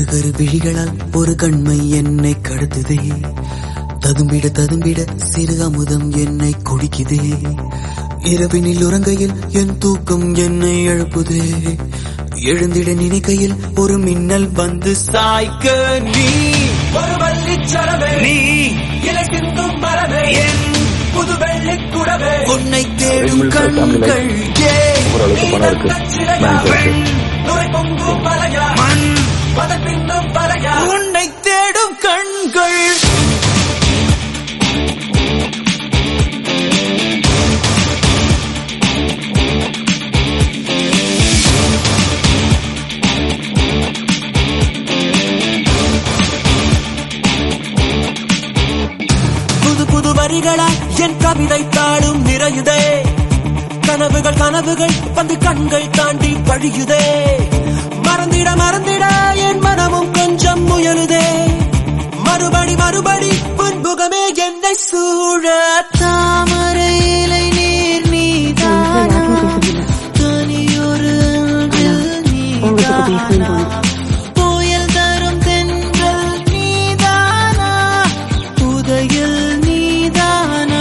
கரு விழிகளால் ஒரு கண்மை என்னை கடத்துதே ததும்பிட ததும்பிட சிறு அமுதம் என்னை குடிக்குதே இரவினில் உறங்கையில் என் தூக்கம் என்னை எழுப்புதே எழுந்திட நினைக்கையில் ஒரு மின்னல் வந்து சாய்க்க நீ ஒரு வள்ளிச்சரவே நீ இலை சிந்தும் மரமே என் புது வெள்ளி குடவே உன்னை தேடும் Middle class family life. கண்கள் ஏ ஓரளவுக்கு பணம் இருக்கு பேங்க் இருக்கு நுரை பொங்கும் மலையா மண் மதன் பின்னும் பலையா உன்னை தேடும் கண்கள் புது புது வரிகளால் என் கவிதை தாளும் நிறையுதே கனவுகள் கனவுகள் வந்து கண்கள் தாண்டி வழியுதே மறந்திட மறந்திட என் மனமும் கொஞ்சம் முயலுதே மறுபடி மறுபடி புன்புகமே என்னை சூழ தாமரை இலை நீர் நீதானா தனியொரு அன்பில் நீதானா புயல் தரும் தென்றல் நீதானா புதையல் நீதானா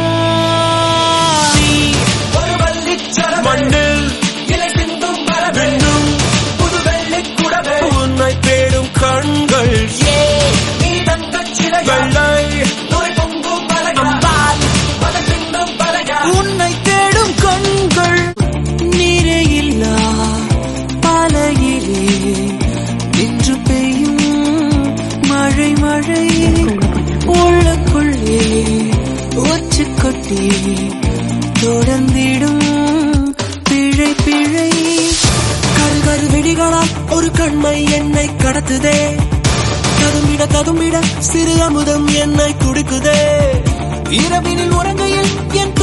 ஒரு வள்ளிச்சரவே மண்ணில் இலை சிந்தும் மரமே வெண்ணும் புது வெள்ளி குடவே உன்னை தேடும் கண்கள் ஏ நீ தங்கச் சிலையா வெள்ளை நுரை பொங்கும் மலையா அம்பால் மதன் பின்னும் பலையா உன்னை தேடும் கண்கள் நீரே இல்லா பாலையிலே நின்று பெய்யும் மழை மழை உள்ளுக்குள்ளே ஒச்சு கொட்டி தொடர்ந்திடும் பிழை பிழை கருகரு வெடிகளால் ஒரு கண்மை என்னை கடத்துதே ததும்பிட ததும்பிட சிறு அமுதம் என்னை குடுக்குதே இரவினில் உறங்கையில் என்